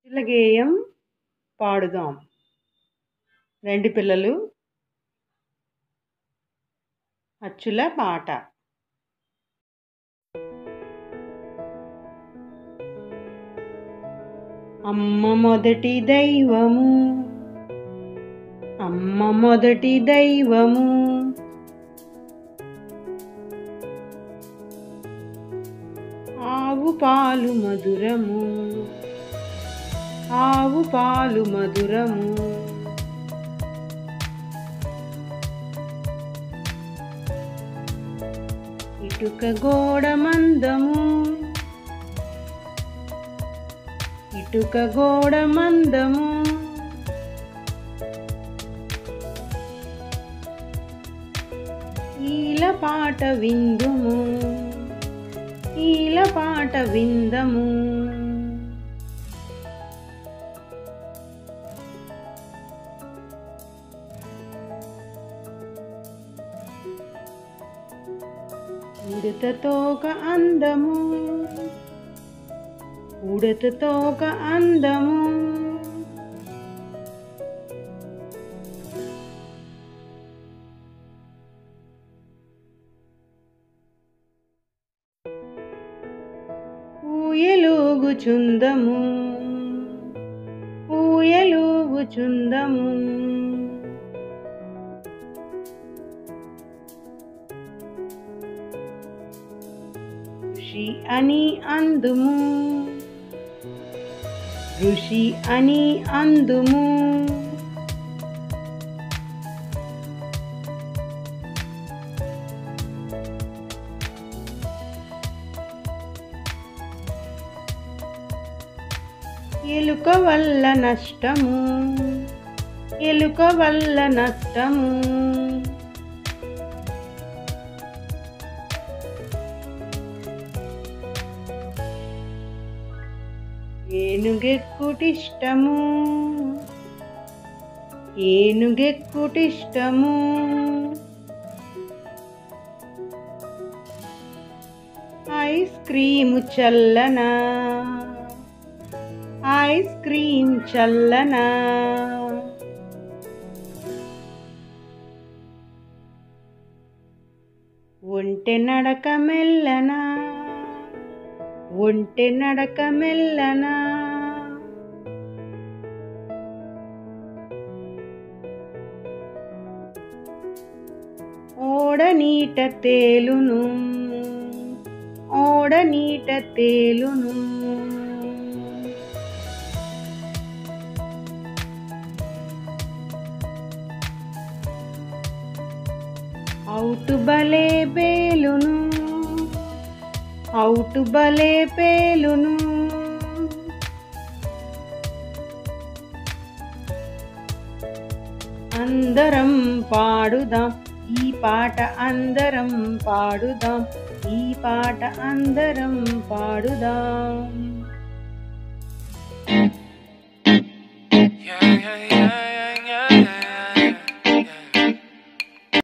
గేయం పాడుదాం రండి పిల్లలు అచ్చుల పాట అమ్మ మొదటి దైవము అమ్మ మొదటి దైవము ఆవు పాలు మధురము ఆవు పాలు మధురము ఇటుక గోడ మందము ఇటుక గోడ మందము ఈల పాట విందుము ఈల పాట విందము ఉడతతోక అందము ఉడతతోక అందము ఊయలూగుచుందము ఊయలూగుచుందము ఋషి అని అందుము ఋషి అని అందుము ఎలుక వల్ల నష్టము ఎలుక వల్ల నష్టము ఏనుగెక్కుటిష్టము ఏనుగెక్కుటిష్టము ఐస్ క్రీము చల్లనా ఐస్ క్రీమ్ చల్లనా ఒంటె నడక మెల్లనా ఒంటె నడక మెల్లనా ఓడ నీట తేలును ఓడ నీట తేలును అవుటు బలే పేలును అవుటు బలే పేలును అందరం పాడుదాం ఈ పాట అందరం పాడుదాం ఈ పాట అందరం పాడుదాం